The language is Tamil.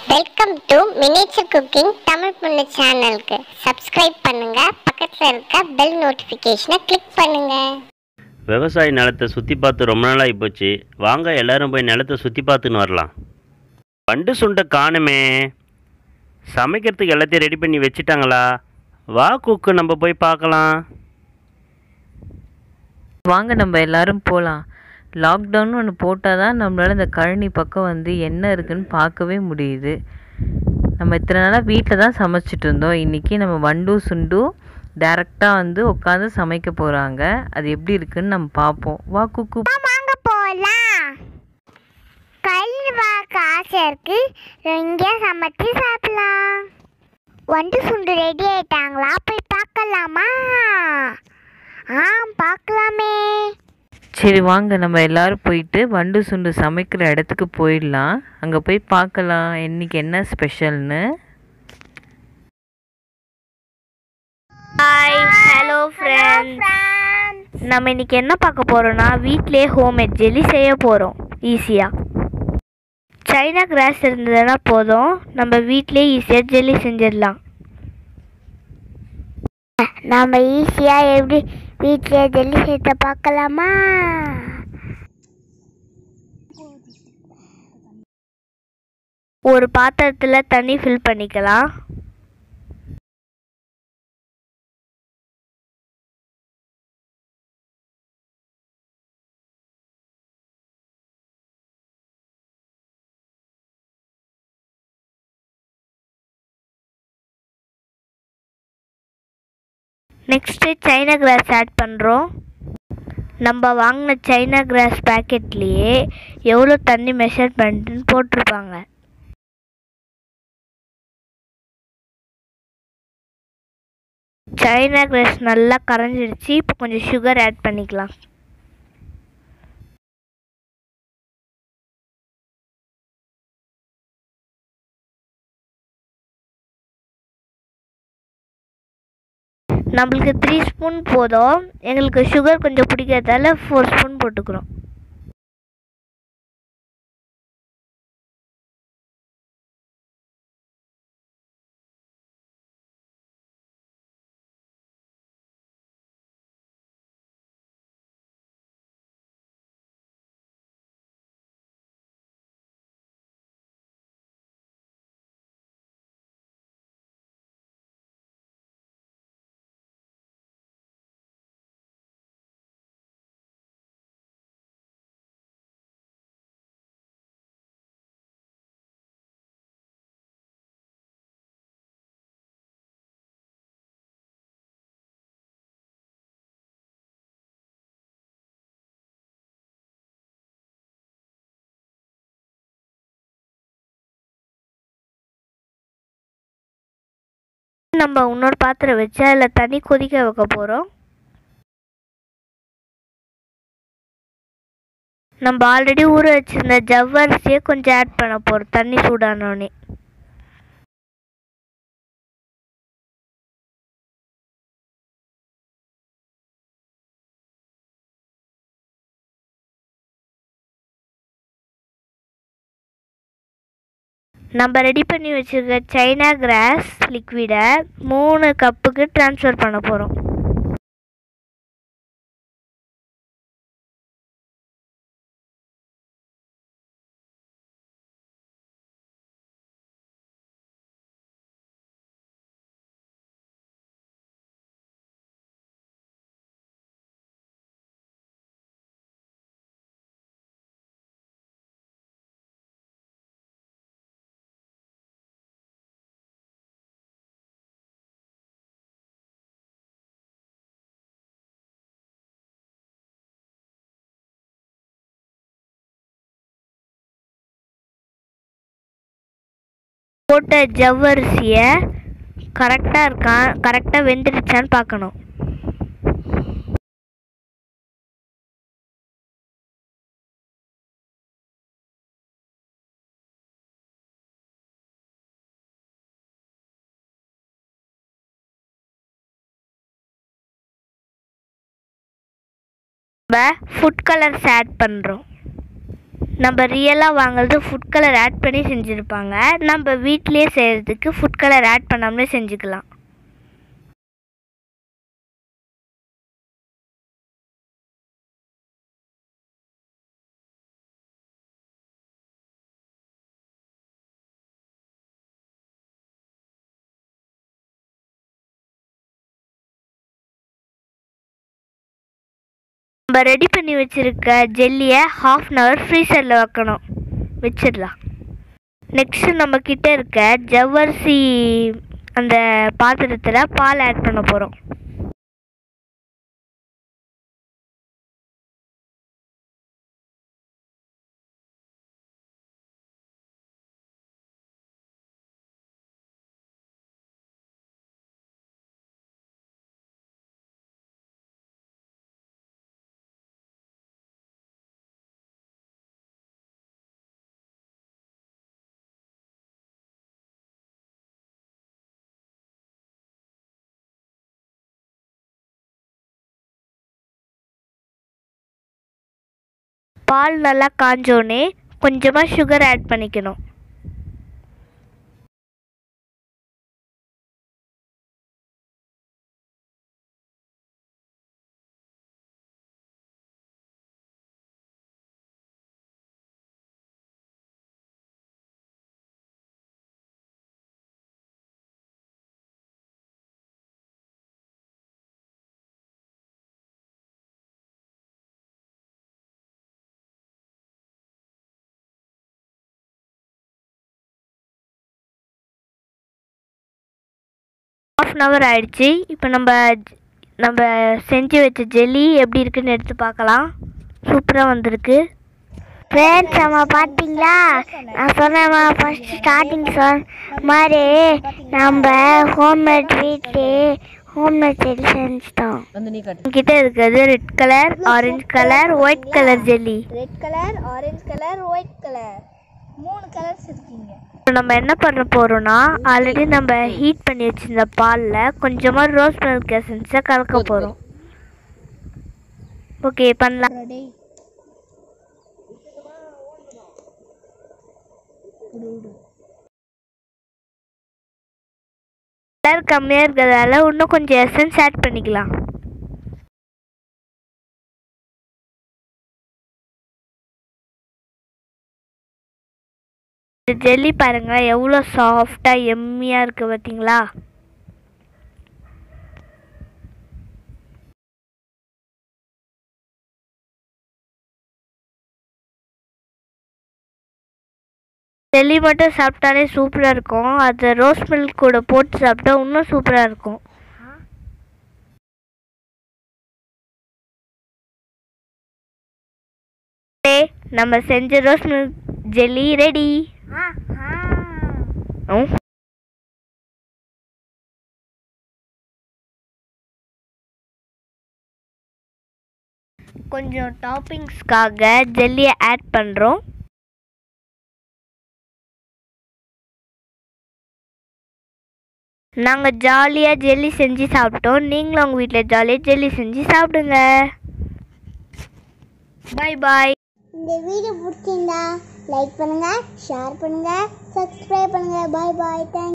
welcome to miniature cooking Tamil பொண்ணு சேனலுக்கு சப்ஸ்கிரைப் பண்ணுங்க பக்கத்தில் இருக்க பெல் நோட்டிஃபிகேஷனை கிளிக் பண்ணுங்க விவசாய நிலத்தை சுற்றி பார்த்து ரொம்ப நாளாகி போச்சு வாங்க எல்லாரும் போய் நிலத்தை சுற்றி பார்த்துன்னு வரலாம் வண்டு சுண்டை காணுமே சமைக்கிறதுக்கு எல்லாத்தையும் ரெடி பண்ணி வச்சிட்டாங்களா வா குக்கு நம்ம போய் பார்க்கலாம் வாங்க நம்ம எல்லாரும் போகலாம் லாக்டவுன் ஒன்று போட்டால் தான் நம்மளால் இந்த கழனி பக்கம் வந்து என்ன இருக்குன்னு பார்க்கவே முடியுது நம்ம இத்தனை நாளாக வீட்டில் தான் சமைச்சிட்டு இருந்தோம் இன்றைக்கி நம்ம வண்டு சுண்டு டேரெக்டாக வந்து உட்காந்து சமைக்க போகிறாங்க அது எப்படி இருக்குன்னு நம்ம பார்ப்போம் வா குக்கு வாங்க போகலாம் கல் வாக்க ஆசை இருக்கு எங்கே சமைச்சு சாப்பிடலாம் வண்டு சுண்டு ரெடி ஆயிட்டாங்களா போய் பார்க்கலாமா ஆ பார்க்கலாமே சரி வாங்க நம்ம எல்லாரும் போயிட்டு வண்டு சுண்டு சமைக்கிற இடத்துக்கு போயிடலாம் அங்கே போய் பார்க்கலாம் இன்னைக்கு என்ன ஸ்பெஷல்னு ஹாய் ஹலோ ஃப்ரெண்ட்ஸ் நம்ம இன்னைக்கு என்ன பார்க்க போறோம்னா வீட்டிலே ஹோம்மேட் ஜெல்லி செய்ய போகிறோம் ஈஸியாக சைனா கிராஸ் இருந்ததுன்னா போதும் நம்ம வீட்டிலே ஈஸியாக ஜெல்லி செஞ்சிடலாம் நம்ம ஈஸியாக எப்படி வீட்டில் ஜெல்லி சேர்த்த பார்க்கலாமா ஒரு பாத்திரத்தில் தண்ணி ஃபில் பண்ணிக்கலாம் நெக்ஸ்ட்டு சைனா கிராஸ் ஆட் பண்ணுறோம் நம்ம வாங்கின சைனா கிராஸ் பேக்கெட்லேயே எவ்வளோ தண்ணி மெஷர் பண்ணிட்டுன்னு போட்டிருப்பாங்க சைனா கிராஸ் நல்லா கரைஞ்சிடுச்சு இப்போ கொஞ்சம் சுகர் ஆட் பண்ணிக்கலாம் நம்மளுக்கு த்ரீ ஸ்பூன் போதும் எங்களுக்கு சுகர் கொஞ்சம் பிடிக்கிறதால ஃபோர் ஸ்பூன் போட்டுக்கிறோம் நம்ம இன்னொரு பாத்திரம் வச்சு அதில் தண்ணி கொதிக்க வைக்க போகிறோம் நம்ம ஆல்ரெடி ஊற வச்சிருந்த ஜவ்வரிசியை கொஞ்சம் ஆட் பண்ண போகிறோம் தண்ணி சூடானோடனே நம்ம ரெடி பண்ணி வச்சிருக்க சைனா கிராஸ் லிக்விடை மூணு கப்புக்கு ட்ரான்ஸ்ஃபர் பண்ண போகிறோம் போட்ட ஜவ்வரிசியை கரெக்டாக இருக்கான் கரெக்டாக வெந்துடுச்சான்னு பார்க்கணும் நம்ம ஃபுட் கலர்ஸ் ஆட் பண்ணுறோம் நம்ம ரியலாக வாங்குறது ஃபுட் கலர் ஆட் பண்ணி செஞ்சுருப்பாங்க நம்ம வீட்டிலேயே செய்கிறதுக்கு ஃபுட் கலர் ஆட் பண்ணாமலே செஞ்சுக்கலாம் நம்ம ரெடி பண்ணி வச்சுருக்க ஜெல்லியை ஹாஃப் அன் ஹவர் ஃப்ரீசரில் வைக்கணும் வச்சிடலாம் நெக்ஸ்ட்டு நம்ம கிட்ட இருக்க ஜவ்வரிசி அந்த பாத்திரத்தில் பால் ஆட் பண்ண போகிறோம் பால் நல்லா காஞ்சோடனே கொஞ்சமாக சுகர் ஆட் பண்ணிக்கணும் ஆஃப் அன் ஹவர் ஆயிடுச்சு இப்போ நம்ம நம்ம செஞ்சு வச்ச ஜெல்லி எப்படி இருக்குன்னு எடுத்து பார்க்கலாம் சூப்பராக வந்திருக்கு ஃப்ரெண்ட்ஸ் நம்ம பார்த்தீங்களா நான் சொன்னேன் ஃபர்ஸ்ட் ஸ்டார்டிங் சொன்ன மாதிரி நம்ம ஹோம்மேட் வீட்டு ஹோம்மேட் செடி செஞ்சிட்டோம் கிட்ட இருக்கிறது red colour orange colour white colour jelly red colour orange colour white colour மூணு கலர்ஸ் இருக்கீங்க இப்போ நம்ம என்ன பண்ண போகிறோம்னா ஆல்ரெடி நம்ம ஹீட் பண்ணி வச்சிருந்த பாலில் கொஞ்சமாக ரோஸ் மில்க் எசன்ஸை கலக்க போகிறோம் ஓகே பண்ணலாம் ரெடி கலர் கம்மியாக இருக்கிறதால இன்னும் கொஞ்சம் எசன்ஸ் ஆட் பண்ணிக்கலாம் இந்த ஜெல்லி பாருங்க எவ்வளோ சாஃப்டாக எம்மியாக இருக்குது பார்த்தீங்களா ஜெல்லி மட்டும் சாப்பிட்டாலே சூப்பராக இருக்கும் அது ரோஸ் மில்க் கூட போட்டு சாப்பிட்டா இன்னும் சூப்பராக இருக்கும் Okay, நம்ம செஞ்ச ரோஸ் மில்க் ஜெல்லி ரெடி கொஞ்சம் டாப்பிங்ஸ்க்காக ஜெல்லியை ஆட் பண்ணுறோம் நாங்கள் ஜாலியாக ஜெல்லி செஞ்சு சாப்பிட்டோம் நீங்களும் உங்கள் வீட்டில் ஜாலியாக ஜெல்லி செஞ்சு சாப்பிடுங்க பை பாய் இந்த வீடியோ பிடிச்சிருந்தா லைக் பண்ணுங்க ஷேர் பண்ணுங்க சப்ஸ்கிரைப் பண்ணுங்க பாய் பாய் தேங்க்